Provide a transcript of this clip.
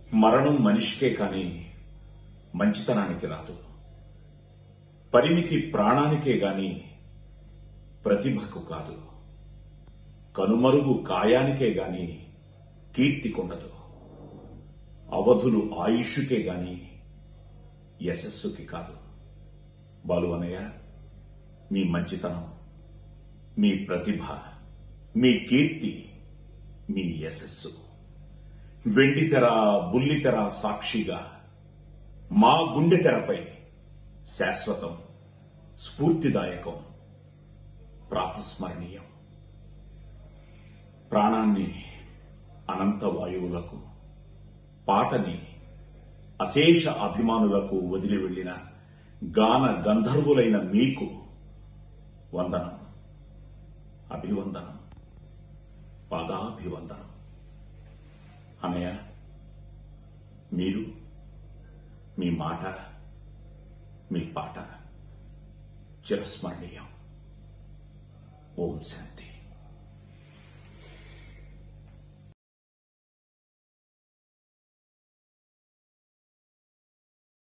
మరణం మనిషికే కాని మంచితనానికి రాదు పరిమితి ప్రాణానికే గాని ప్రతిభకు కాదు కనుమరుగు కాయానికే గాని కీర్తికొండదు అవధులు ఆయుష్కే గాని యశస్సుకి కాదు బాలు అనయ్య మీ మంచితనం మీ ప్రతిభ మీ కీర్తి మీ యశస్సు వెండితెర బుల్లితెర సాక్షిగా మా గుండె తెరపై శాశ్వతం స్ఫూర్తిదాయకం ప్రాతస్మరణీయం ప్రాణాన్ని అనంత వాయువులకు పాటని అశేష అభిమానులకు వదిలి వెళ్లిన గాన గంధర్వులైన మీకు వందనం అభివందనం పాదాభివందనం అనయ్య మీరు మీ మాట మీ పాట చిరస్మరణీయం ఓం శాంతి